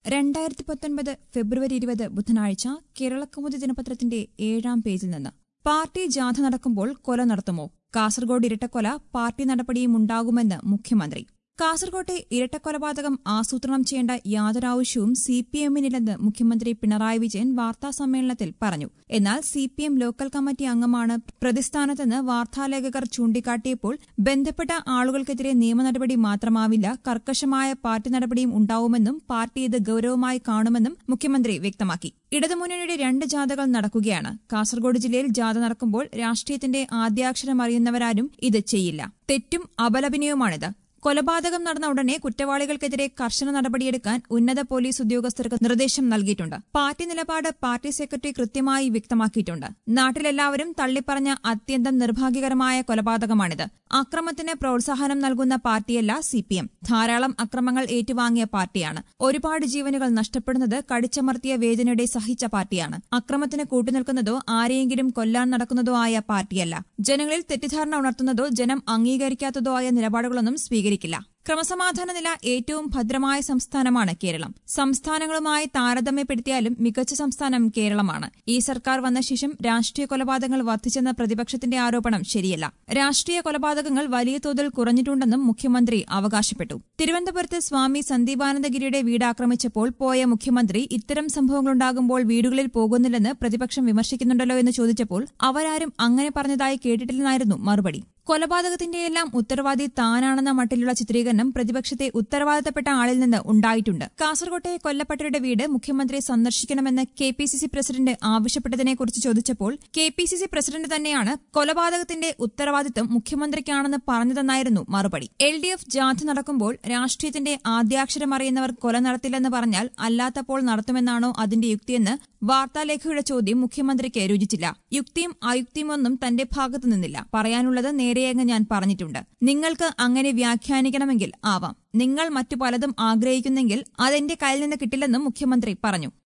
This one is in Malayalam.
രണ്ടായിരത്തി പത്തൊൻപത് ഫെബ്രുവരി ഇരുപത് ബുധനാഴ്ച കേരളക്കൗമുദി ദിനപത്രത്തിന്റെ ഏഴാം പേജിൽ നിന്ന് പാർട്ടി ജാഥ നടക്കുമ്പോൾ കൊല നടത്തുമോ കാസർഗോഡ് ഇരട്ടക്കൊല പാർട്ടി നടപടിയും ഉണ്ടാകുമെന്ന് മുഖ്യമന്ത്രി കാസർകോട്ടെ ഇരട്ടക്കൊലപാതകം ആസൂത്രണം ചെയ്യേണ്ട യാതൊരാവശ്യവും സി പി എമ്മിനില്ലെന്ന് മുഖ്യമന്ത്രി പിണറായി വിജയൻ വാർത്താസമ്മേളനത്തിൽ പറഞ്ഞു എന്നാൽ C P M local committee അംഗമാണ് പ്രതിസ്ഥാനത്തെന്ന് വാർത്താലേഖകർ ചൂണ്ടിക്കാട്ടിയപ്പോൾ ബന്ധപ്പെട്ട ആളുകൾക്കെതിരെ നിയമ നടപടി മാത്രമാവില്ല കർക്കശമായ പാർട്ടി നടപടിയും ഉണ്ടാവുമെന്നും പാർട്ടി ഇത് ഗൌരവമായി കാണുമെന്നും മുഖ്യമന്ത്രി വ്യക്തമാക്കി ഇടതുമുന്നണിയുടെ രണ്ട് ജാഥകൾ നടക്കുകയാണ് കാസർഗോഡ് ജില്ലയിൽ ജാഥ നടക്കുമ്പോൾ രാഷ്ട്രീയത്തിന്റെ ആദ്യാക്ഷരം അറിയുന്നവരാരും ഇത് ചെയ്യില്ല തെറ്റും അപലപനീയവുമാണിത് കൊലപാതകം നടന്ന ഉടനെ കുറ്റവാളികൾക്കെതിരെ കർശന നടപടിയെടുക്കാൻ ഉന്നത പോലീസ് ഉദ്യോഗസ്ഥർക്ക് നിർദ്ദേശം നൽകിയിട്ടുണ്ട് പാർട്ടി നിലപാട് പാർട്ടി സെക്രട്ടറി കൃത്യമായി വ്യക്തമാക്കിയിട്ടുണ്ട് നാട്ടിലെല്ലാവരും തള്ളിപ്പറഞ്ഞ അത്യന്തം നിർഭാഗ്യകരമായ കൊലപാതകമാണിത് അക്രമത്തിന് പ്രോത്സാഹനം നൽകുന്ന പാർട്ടിയല്ല സി പി എം ധാരാളം അക്രമങ്ങൾ ഏറ്റുവാങ്ങിയ പാർട്ടിയാണ് ഒരുപാട് ജീവനുകൾ നഷ്ടപ്പെടുന്നത് കടിച്ചമർത്തിയ വേദനയുടെ സഹിച്ച പാർട്ടിയാണ് അക്രമത്തിന് കൂട്ടുനിൽക്കുന്നതോ ആരെയെങ്കിലും കൊല്ലാൻ നടക്കുന്നതോ ആയ പാർട്ടിയല്ല ജനങ്ങളിൽ തെറ്റിദ്ധാരണ ഉണർത്തുന്നതോ ജനം അംഗീകരിക്കാത്തതോ ആയ നിലപാടുകളൊന്നും സ്വീകരിക്കില്ല ക്രമസമാധാന നില ഏറ്റവും ഭദ്രമായ സംസ്ഥാനമാണ് കേരളം സംസ്ഥാനങ്ങളുമായി താരതമ്യപ്പെടുത്തിയാലും മികച്ച സംസ്ഥാനം കേരളമാണ് ഈ സർക്കാർ വന്ന ശേഷം രാഷ്ട്രീയ കൊലപാതകങ്ങൾ വർദ്ധിച്ചെന്ന പ്രതിപക്ഷത്തിന്റെ ആരോപണം ശരിയല്ല രാഷ്ട്രീയ കൊലപാതകങ്ങൾ വലിയ തോതിൽ കുറഞ്ഞിട്ടുണ്ടെന്നും മുഖ്യമന്ത്രി അവകാശപ്പെട്ടു തിരുവനന്തപുരത്ത് സ്വാമി സന്ദീപാനന്ദഗിരിയുടെ വീട് ആക്രമിച്ചപ്പോൾ പോയ മുഖ്യമന്ത്രി ഇത്തരം സംഭവങ്ങളുണ്ടാകുമ്പോൾ വീടുകളിൽ പോകുന്നില്ലെന്ന് പ്രതിപക്ഷം വിമർശിക്കുന്നുണ്ടല്ലോ എന്ന് ചോദിച്ചപ്പോൾ അവരാരും അങ്ങനെ പറഞ്ഞതായി കേട്ടിട്ടില്ലെന്നായിരുന്നു മറുപടി കൊലപാതകത്തിന്റെയെല്ലാം ഉത്തരവാദി താനാണെന്ന മട്ടിലുള്ള ചിത്രീകരണം പ്രതിപക്ഷത്തെ ഉത്തരവാദിത്തപ്പെട്ട ആളിൽ നിന്ന് ഉണ്ടായിട്ടുണ്ട് കാസർകോട്ടെ കൊല്ലപ്പെട്ടവരുടെ വീട് മുഖ്യമന്ത്രി സന്ദർശിക്കണമെന്ന് K P C C president ആവശ്യപ്പെട്ടതിനെക്കുറിച്ച് ചോദിച്ചപ്പോൾ K P C C president തന്നെയാണ് കൊലപാതകത്തിന്റെ ഉത്തരവാദിത്തം മുഖ്യമന്ത്രിക്കാണെന്ന് പറഞ്ഞതെന്നായിരുന്നു മറുപടി എൽ ഡി എഫ് ജാഥ നടക്കുമ്പോൾ രാഷ്ട്രീയത്തിന്റെ ആദ്യാക്ഷരം അറിയുന്നവർ കൊല നടത്തില്ലെന്ന് പറഞ്ഞാൽ അല്ലാത്തപ്പോൾ നടത്തുമെന്നാണോ അതിന്റെ യുക്തിയെന്ന് വാർത്താലേഖയുടെ ചോദ്യം മുഖ്യമന്ത്രിക്ക് രുചിച്ചില്ല യുക്തിയും അയുക്തിയും ഒന്നും തന്റെ ഭാഗത്തു നിന്നില്ല പറയാനുള്ളത് നേരെയങ്ങ് ഞാൻ പറഞ്ഞിട്ടുണ്ട് നിങ്ങൾക്ക് അങ്ങനെ വ്യാഖ്യാനിക്കണമെങ്കിൽ ആവാം നിങ്ങൾ മറ്റു പലതും ആഗ്രഹിക്കുന്നെങ്കിൽ അതെന്റെ കയ്യിൽ നിന്ന് കിട്ടില്ലെന്നും മുഖ്യമന്ത്രി പറഞ്ഞു